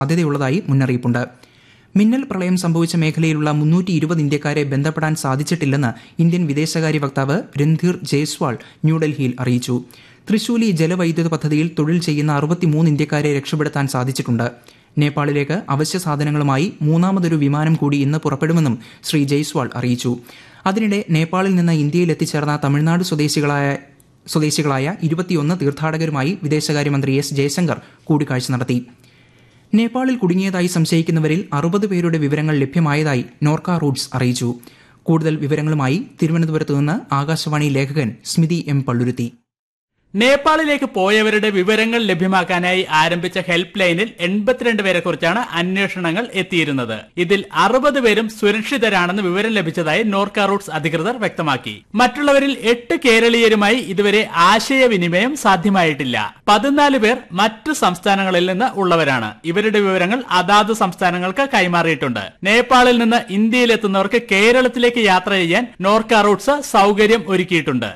സാധ്യതയുള്ളതായി മുന്നറിയിപ്പുണ്ട് മിന്നൽ പ്രളയം സംഭവിച്ച മേഖലയിലുള്ള മുന്നൂറ്റി ഇരുപത് ഇന്ത്യക്കാരെ ബന്ധപ്പെടാൻ സാധിച്ചിട്ടില്ലെന്ന് ഇന്ത്യൻ വിദേശകാര്യ വക്താവ് രൺധീർ ജയ്സ്വാൾ ന്യൂഡൽഹിയിൽ അറിയിച്ചു തൃശൂലി ജലവൈദ്യുത പദ്ധതിയിൽ തൊഴിൽ ചെയ്യുന്ന അറുപത്തിമൂന്ന് ഇന്ത്യക്കാരെ രക്ഷപ്പെടുത്താൻ സാധിച്ചിട്ടുണ്ട് നേപ്പാളിലേക്ക് അവശ്യ സാധനങ്ങളുമായി മൂന്നാമതൊരു വിമാനം കൂടി ഇന്ന് പുറപ്പെടുമെന്നും ശ്രീ ജയ്സ്വാൾ അറിയിച്ചു അതിനിടെ നേപ്പാളിൽ നിന്ന് ഇന്ത്യയിൽ എത്തിച്ചേർന്ന തമിഴ്നാട് സ്വദേശികളായ സ്വദേശികളായ ഇരുപത്തിയൊന്ന് തീർത്ഥാടകരുമായി വിദേശകാര്യമന്ത്രി എസ് ജയശങ്കർ കൂടിക്കാഴ്ച നടത്തി നേപ്പാളിൽ കുടുങ്ങിയതായി സംശയിക്കുന്നവരിൽ അറുപത് പേരുടെ വിവരങ്ങൾ ലഭ്യമായതായി നോർക്ക റൂട്ട്സ് അറിയിച്ചു കൂടുതൽ വിവരങ്ങളുമായി തിരുവനന്തപുരത്ത് നിന്ന് ആകാശവാണി ലേഖകൻ സ്മിതി എം പള്ളുരുത്തി നേപ്പാളിലേക്ക് പോയവരുടെ വിവരങ്ങൾ ലഭ്യമാക്കാനായി ആരംഭിച്ച ഹെൽപ്പ് ലൈനിൽ എൺപത്തിരണ്ട് പേരെ കുറിച്ചാണ് അന്വേഷണങ്ങൾ എത്തിയിരുന്നത് ഇതിൽ അറുപത് പേരും സുരക്ഷിതരാണെന്ന് വിവരം ലഭിച്ചതായി നോർക്ക റൂട്ട്സ് അധികൃതർ വ്യക്തമാക്കി മറ്റുള്ളവരിൽ എട്ട് കേരളീയരുമായി ഇതുവരെ ആശയവിനിമയം സാധ്യമായിട്ടില്ല പതിനാല് പേർ മറ്റു സംസ്ഥാനങ്ങളിൽ നിന്ന് ഉള്ളവരാണ് ഇവരുടെ വിവരങ്ങൾ അതാത് സംസ്ഥാനങ്ങൾക്ക് കൈമാറിയിട്ടുണ്ട് നേപ്പാളിൽ നിന്ന് ഇന്ത്യയിലെത്തുന്നവർക്ക് കേരളത്തിലേക്ക് യാത്ര ചെയ്യാൻ നോർക്ക റൂട്ട്സ് സൗകര്യം ഒരുക്കിയിട്ടുണ്ട്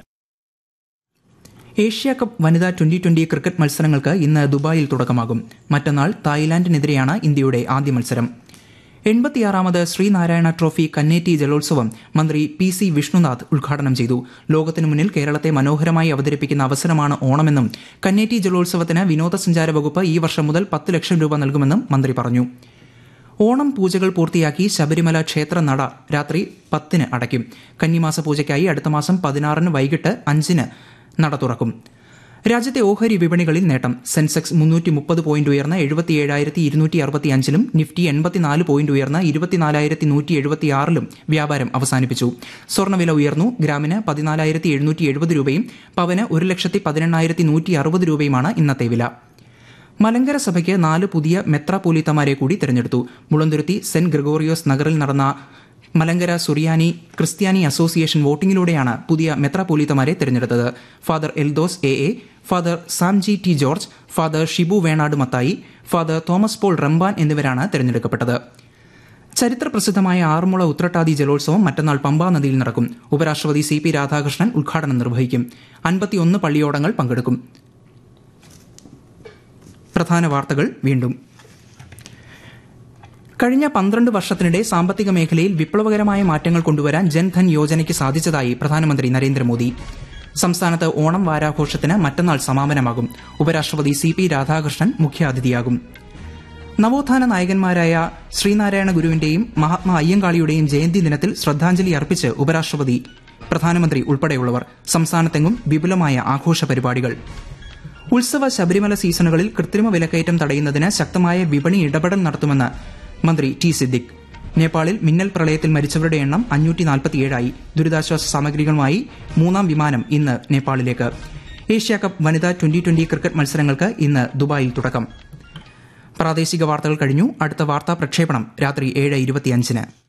ഏഷ്യ കപ്പ് വനിതാ ട്വന്റി ട്വന്റി ക്രിക്കറ്റ് മത്സരങ്ങൾക്ക് ഇന്ന് ദുബായിൽ തുടക്കമാകും മറ്റന്നാൾ തായ്ലാന്റിനെതിരെയാണ് ഇന്ത്യയുടെ ആദ്യ മത്സരം എൺപത്തിയാറാമത് ശ്രീനാരായണ ട്രോഫി കന്നേറ്റി ജലോത്സവം മന്ത്രി പി സി വിഷ്ണുനാഥ് ഉദ്ഘാടനം ചെയ്തു ലോകത്തിനു മുന്നിൽ കേരളത്തെ മനോഹരമായി അവതരിപ്പിക്കുന്ന അവസരമാണ് ഓണമെന്നും കന്നേറ്റി ജലോത്സവത്തിന് വിനോദസഞ്ചാര വകുപ്പ് ഈ വർഷം മുതൽ പത്ത് ലക്ഷം രൂപ നൽകുമെന്നും മന്ത്രി പറഞ്ഞു ഓണം പൂജകൾ പൂർത്തിയാക്കി ശബരിമല ക്ഷേത്ര നട രാത്രി പത്തിന് അടയ്ക്കും കന്നിമാസ പൂജയ്ക്കായി അടുത്ത മാസം പതിനാറിന് വൈകിട്ട് അഞ്ചിന് നട തുറക്കും രാജ്യത്തെ ഓഹരി വിപണികളിൽ നേട്ടം സെൻസെക്സ് മുന്നൂറ്റി മുപ്പത് പോയിന്റ് ഉയർന്ന് എഴുപത്തിയേഴായിരത്തി ഇരുന്നൂറ്റി അറുപത്തി അഞ്ചിലും നിഫ്റ്റി എൺപത്തിനാല് പോയിന്റ് ഉയർന്ന് ഇരുപത്തിനാലായിരത്തി നൂറ്റി എഴുപത്തിയാറിലും വ്യാപാരം അവസാനിപ്പിച്ചു സ്വർണ്ണവില ഉയർന്നു ഗ്രാമിന് പതിനാലായിരത്തി എഴുന്നൂറ്റി എഴുപത് രൂപയും പവന് ഒരു ലക്ഷത്തി പതിനെണ്ണായിരത്തി നൂറ്റി അറുപത് രൂപയുമാണ് ഇന്നത്തെ വില മലങ്കര സഭയ്ക്ക് നാല് പുതിയ മെത്രാപോലീത്തമാരെ കൂടി തെരഞ്ഞെടുത്തു മുളന്തുരുത്തി സെന്റ് ഗ്രിഗോറിയോസ് നഗറിൽ നടന്ന മലങ്കര സുറിയാനി ക്രിസ്ത്യാനി അസോസിയേഷൻ വോട്ടിംഗിലൂടെയാണ് പുതിയ മെത്രാപോലീത്തമാരെ തെരഞ്ഞെടുത്തത് father Eldos A A father Samji T George father Shibu Venad Mathai father Thomas Paul Ramban എന്നിവരാണ് തെരഞ്ഞെടുക്കപ്പെട്ടത് ചരിത്ര പ്രസിദ്ധമായ ആറന്മുള ഉത്രട്ടാതി ജലോത്സവം മറ്റന്നാൾ പമ്പാ നദിയിൽ നടക്കും ഉപരാഷ്ട്രപതി സി പി രാധാകൃഷ്ണൻ ഉദ്ഘാടനം നിർവഹിക്കും അൻപത്തിയൊന്ന് പള്ളിയോടങ്ങൾ പങ്കെടുക്കും പ്രധാന വാർത്തകൾ വീണ്ടും കഴിഞ്ഞ പന്ത്രണ്ട് വർഷത്തിനിടെ സാമ്പത്തിക മേഖലയിൽ വിപ്ലവകരമായ മാറ്റങ്ങൾ കൊണ്ടുവരാൻ ജൻധൻ യോജനയ്ക്ക് സാധിച്ചതായി പ്രധാനമന്ത്രി നരേന്ദ്രമോദി സംസ്ഥാനത്ത് ഓണം വാരാഘോഷത്തിന് മറ്റന്നാൾ സമാപനമാകും ഉപരാഷ്ട്രപതി സി പി രാധാകൃഷ്ണൻ മുഖ്യാതിഥിയാകും നവോത്ഥാന നായകന്മാരായ ശ്രീനാരായണ ഗുരുവിന്റെയും മഹാത്മാ അയ്യങ്കാളിയുടെയും ജയന്തി ദിനത്തിൽ ശ്രദ്ധാഞ്ജലി അർപ്പിച്ച് ഉപരാഷ്ട്രപതി പ്രധാനമന്ത്രി ഉൾപ്പെടെയുള്ളവർ സംസ്ഥാനത്തെങ്ങും വിപുലമായ ആഘോഷ പരിപാടികൾ ഉത്സവ ശബരിമല സീസണുകളിൽ കൃത്രിമ വിലക്കയറ്റം തടയുന്നതിന് ശക്തമായ വിപണി ഇടപെടൽ നടത്തുമെന്ന് മന്ത്രി ടി സിദ്ദിഖ് നേപ്പാളിൽ മിന്നൽ പ്രളയത്തിൽ മരിച്ചവരുടെ എണ്ണം അഞ്ഞൂറ്റി നാൽപ്പത്തിയേഴായി ദുരിതാശ്വാസ സാമഗ്രികളുമായി മൂന്നാം വിമാനം ഇന്ന് നേപ്പാളിലേക്ക് ഏഷ്യ കപ്പ് വനിതാ ട്വന്റി ട്വന്റി ക്രിക്കറ്റ് മത്സരങ്ങൾക്ക് ഇന്ന് ദുബായിൽ തുടക്കം പ്രാദേശിക വാർത്തകൾ കഴിഞ്ഞു അടുത്ത വാർത്താ പ്രക്ഷേപണം രാത്രി ഏഴ് ഇരുപത്തിയഞ്ചിന്